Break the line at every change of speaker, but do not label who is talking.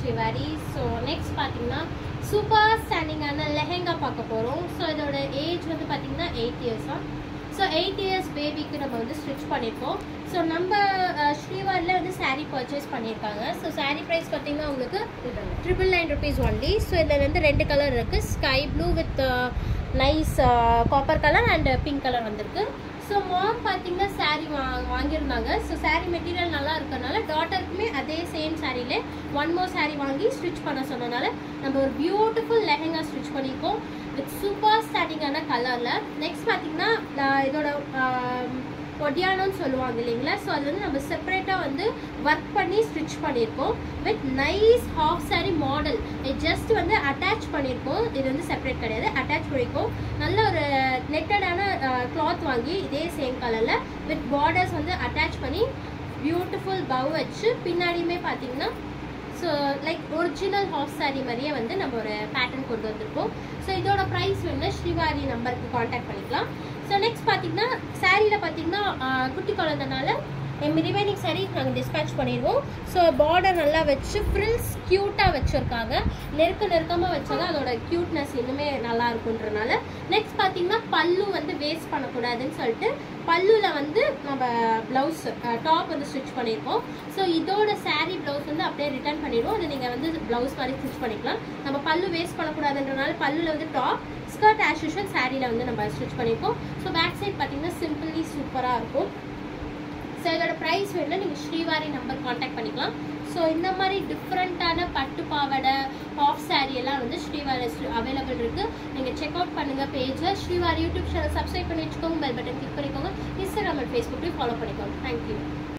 Srivari so next பார்த்தீங்கன்னா super ஸ்டாண்டிங்கான லெஹெங்கா பார்க்க போகிறோம் ஸோ இதோட ஏஜ் வந்து பார்த்தீங்கன்னா எயிட் இயர்ஸா ஸோ எயிட் இயர்ஸ் பேபிக்கு நம்ம வந்து ஸ்டிச் பண்ணியிருக்கோம் ஸோ நம்ம ஸ்ரீவாரில் வந்து saree பர்ச்சேஸ் பண்ணியிருக்காங்க ஸோ saree ப்ரைஸ் பார்த்தீங்கன்னா உங்களுக்கு triple nine rupees only so இதில் வந்து ரெண்டு கலர் இருக்குது sky blue with nice copper colour and pink colour வந்திருக்கு ஸோ மாம் பார்த்தீங்கன்னா saree வா வாங்கியிருந்தாங்க ஸோ saree மெட்டீரியல் நல்லா இருக்கறனால டாட்டருக்குமே அதே சேம் சாரிலே ஒன் மோர் saree வாங்கி ஸ்டிச் பண்ண சொன்னனால நம்ம ஒரு பியூட்டிஃபுல் லெஹெங்கா ஸ்டிச் பண்ணியிருக்கோம் வித் சூப்பர் ஸ்டார்டிங்கான கலரில் நெக்ஸ்ட் பார்த்தீங்கன்னா நான் இதோட ஆம், ஒடியானோன்னு சொல்லுவாங்க இல்லைங்களா ஸோ அது வந்து நம்ம செப்பரேட்டாக வந்து ஒர்க் பண்ணி ஸ்டிச் பண்ணியிருக்கோம் with nice half saree model just வந்து அட்டாச் பண்ணியிருக்கோம் இது வந்து செப்பரேட் கிடையாது அட்டாச் பண்ணியிருக்கோம் நல்ல ஒரு நெட்டடான கிளாத் வாங்கி இதே சேம் கலரில் வித் பார்டர்ஸ் வந்து அட்டாச் பண்ணி பியூட்டிஃபுல் பவ் வச்சு பின்னாடியுமே பார்த்தீங்கன்னா so like original half saree மாதிரியே வந்து நம்ம ஒரு பேட்டர்ன் கொண்டு வந்திருக்கோம் ஸோ இதோட ப்ரைஸ் வந்து ஸ்ரீவாரி நம்பருக்கு காண்டாக்ட் பண்ணிக்கலாம் ஸோ நெக்ஸ்ட் பார்த்தீங்கன்னா சாரியில் பார்த்தீங்கன்னா ஆஹ், குட்டி குழந்தைனால ரிமைனிங் saree நாங்கள் டிஸ்பேச் பண்ணிடுவோம் ஸோ பார்டர் நல்லா வச்சு ஃப்ரில்ஸ் க்யூட்டாக வச்சுருக்காங்க நெருக்க நெருக்கமாக வச்சாதான் அதோட க்யூட்னஸ் இன்னுமே நல்லா இருக்குன்றனால நெக்ஸ்ட் பார்த்தீங்கன்னா பல்லு வந்து வேஸ்ட் பண்ணக்கூடாதுன்னு சொல்லிட்டு பல்லுவில் வந்து நம்ம ப்ளவுஸ் டாப் வந்து ஸ்டிச் பண்ணியிருக்கோம் ஸோ இதோட saree ப்ளவுஸ் வந்து அப்படியே ரிட்டர்ன் பண்ணிடுவோம் அதை நீங்கள் வந்து ப்ளவுஸ் மாதிரி ஸ்டிச் பண்ணிக்கலாம் நம்ம பல்லு வேஸ்ட் பண்ணக்கூடாதுன்றனால பல்லுல வந்து டாப் ஸ்கர்ட் ஆஸ் யூஷுவல் சாரியில் வந்து நம்ம ஸ்டிச் பண்ணியிருக்கோம் ஸோ பேக் சைட் பார்த்தீங்கன்னா சிம்பிளி சூப்பராக இருக்கும் ஸோ இதோட ப்ரைஸ் வேணும்னா நீங்கள் ஸ்ரீவாரி நம்பர் காண்டாக்ட் பண்ணிக்கலாம் ஸோ இந்த மாதிரி டிஃப்ரெண்ட்டான பட்டு பாவாடை ஆஃப் saree எல்லாம் வந்து ஸ்ரீவாரி அவைலபிள் இருக்குது நீங்கள் செக் அவுட் பண்ணுங்கள் பேஜை ஸ்ரீவாரி யூடியூப் சேனல் சப்ஸ்கிரைப் பண்ணி வச்சுக்கோங்க பெல் பட்டன் கிளிக் பண்ணிக்கோங்க இன்ஸ்டாகிராம் அண்ட் ஃபேஸ்புக்லேயும் ஃபாலோ பண்ணிக்கோங்க தேங்க்யூ